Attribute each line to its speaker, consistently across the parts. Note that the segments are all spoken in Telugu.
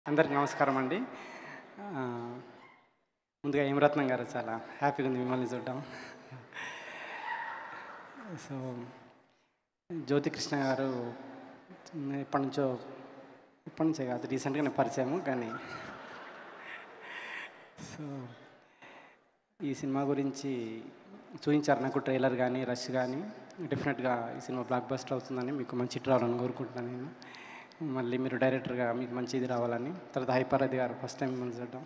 Speaker 1: అందరికి నమస్కారం అండి ఆ, ముందుగా హేమరత్నం గారు చాలా హ్యాపీగా ఉంది మిమ్మల్ని చూడటం సో జ్యోతికృష్ణ గారు ఎప్పటి నుంచో ఇప్పటి నుంచే కాదు రీసెంట్గానే పరిచయము కానీ సో ఈ సినిమా గురించి చూపించారు నాకు ట్రైలర్ కానీ రష్ కానీ డెఫినెట్గా ఈ సినిమా బ్లాక్ బస్టర్ అవుతుందని మీకు మంచి హిట్ రావాలని కోరుకుంటున్నాను నేను మళ్ళీ మీరు డైరెక్టర్గా మీకు మంచి ఇది రావాలని తర్వాత హైపరాది గారు ఫస్ట్ టైం మిమ్మల్ని చూడడం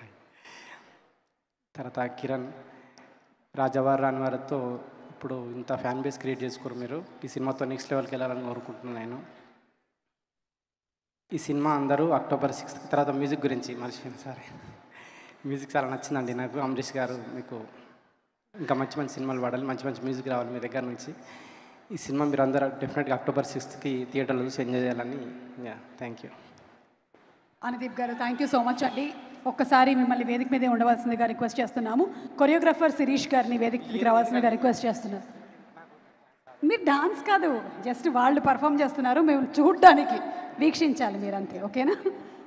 Speaker 1: తర్వాత కిరణ్ రాజావారు రాని వారితో ఇప్పుడు ఇంత ఫ్యాన్ బేస్ క్రియేట్ చేసుకోరు మీరు ఈ సినిమాతో నెక్స్ట్ లెవెల్కి వెళ్ళాలని కోరుకుంటున్నాను నేను ఈ సినిమా అందరూ అక్టోబర్ సిక్స్త్ తర్వాత మ్యూజిక్ గురించి మర్చిపోయింది సారీ మ్యూజిక్ చాలా నచ్చిందండి నాకు అమరీష్ గారు మీకు ఇంకా మంచి మంచి సినిమాలు పాడాలి మంచి మంచి మ్యూజిక్ రావాలి మీ దగ్గర నుంచి ఈ సినిమా మీరు అందరూ డెఫినెట్గా అక్టోబర్ సిక్స్త్కి థియేటర్లో చూసి ఎంజాయ్ చేయాలని థ్యాంక్ యూ
Speaker 2: అనుదీప్ గారు థ్యాంక్ యూ సో మచ్ అండి ఒక్కసారి మిమ్మల్ని వేదిక మీదే ఉండవలసిందిగా రిక్వెస్ట్ చేస్తున్నాము కొరియోగ్రాఫర్ శిరీష్ గారిని వేదిక మీదకి రావాల్సిందిగా రిక్వెస్ట్ చేస్తున్నారు మీరు డాన్స్ కాదు జస్ట్ వాళ్ళు పర్ఫామ్ చేస్తున్నారు మేము చూడడానికి వీక్షించాలి మీరంతే ఓకేనా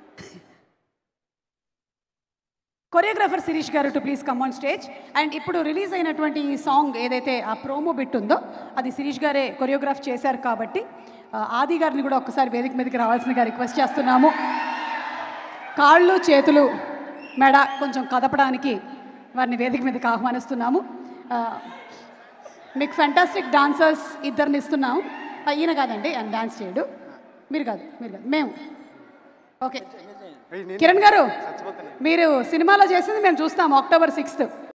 Speaker 2: కొరియోగ్రాఫర్ శిరీష్ గారు to please come on stage and ఇప్పుడు రిలీజ్ అయినటువంటి ఈ సాంగ్ ఏదైతే ఆ ప్రోమో బిట్ ఉందో అది శిరీష్ గారే కొరియోగ్రాఫ్ చేశారు కాబట్టి ఆ, ఆది గారిని కూడా ఒక్కసారి వేదిక మీదకి రావాల్సిందిగా రిక్వెస్ట్ చేస్తున్నాము కాళ్ళు చేతులు మెడ కొంచెం కదపడానికి వారిని వేదిక మీదకి ఆహ్వానిస్తున్నాము ఆ, మీకు ఫెంటాస్టిక్ డాన్సర్స్ ఇద్దరిని ఇస్తున్నాము ఆ, ఈయన కాదండి ఆయన డాన్స్ చేయడు మీరు కాదు మీరు కాదు మేము ఓకే కిరణ్ గారు మీరు సినిమాలో చేసింది మేము చూస్తాము అక్టోబర్ సిక్స్త్